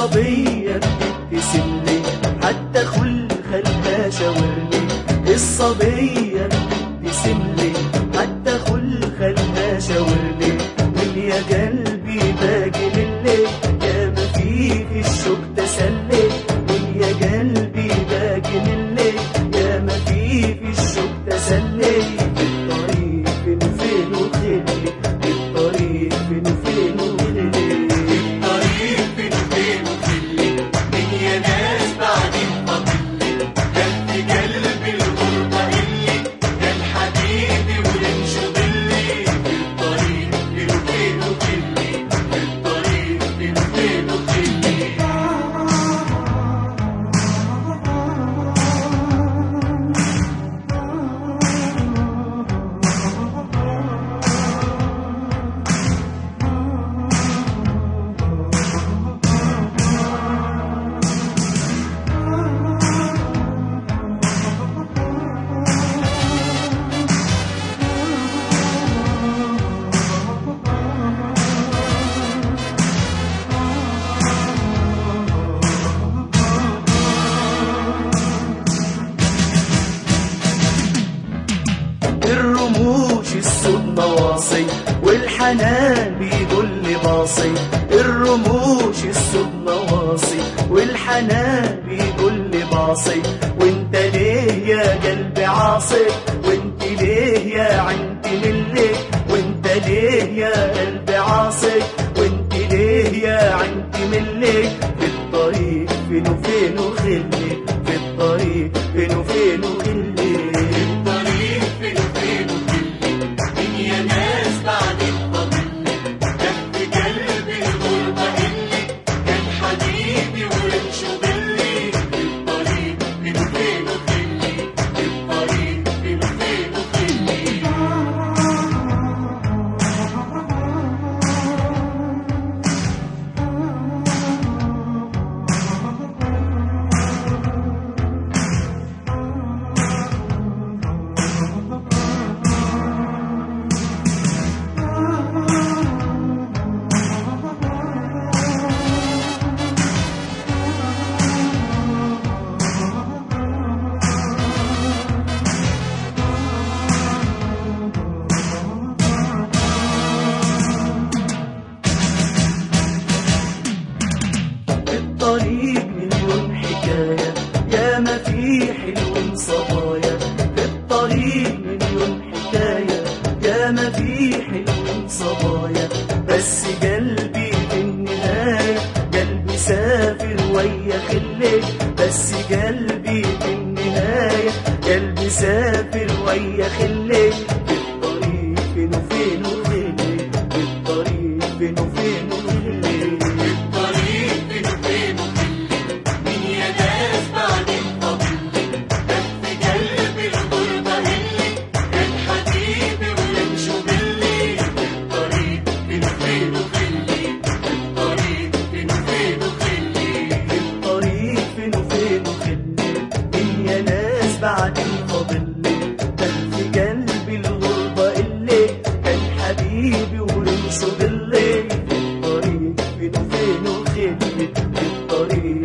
الصبية بتبتسم لي حتى خل خلها شاورني الصبية بتبتسم لي حتى خل خلها شاورني من يا قلبي باقي لليل يا ما فيه الشوق تسلي من يا قلبي باقي لليل يا ما فيه الشوق تسلي في الطريق فين فين وخلي في الطريق فين فين وخلي طريق بين وبين وخلي من يا ناس بعدين فاضلي قلبي قلبي الغربة اللي كان حبيبي وينشد اللي في الطريق بين وبين وخلي في الطريق بين وبين وخلي الرموش السود نواصي والحنان بيدل باصي الرموش السود نواصي والحنان بيدل باصي وانت ليه يا قلبي عاصي وانت ليه يا عندي للي وانت ليه يا قلبي عاصي وانت ليه يا عندي ملي في الطريق فين وفين وخلي في الطريق فين وفين وخلي طريق بين وبين وخلي من يا ناس بعدين فاضلي قلبي قلبي الغربة اللي كان حبيبي وينشد اللي في الطريق بين وبين وخلي في الطريق بين وبين وخلي الطريق مليون حكاية يا ما في حلو صبايا الطريق مليون حكاية يا ما في حلو صبايا بس قلبي في النهاية قلبي سافر ويا خلي بس قلبي في النهاية قلبي سافر ويا خلي الطريق فين وفين وخلي الطريق فين وفين وخلي الطريق بين وبين وخلي من يا ناس بعدين فاضلي قلبي قلبي الغربة اللي كان حبيبي وينشد اللي في الطريق بين وبين وخلي في الطريق بين وبين وخلي الطريق فين وفين وخلي الدنيا ناس بعدين فاضلي ده في قلبي الغربة اللي كان حبيبي ورمشه بالليل الطريق فين وفين وخلي الطريق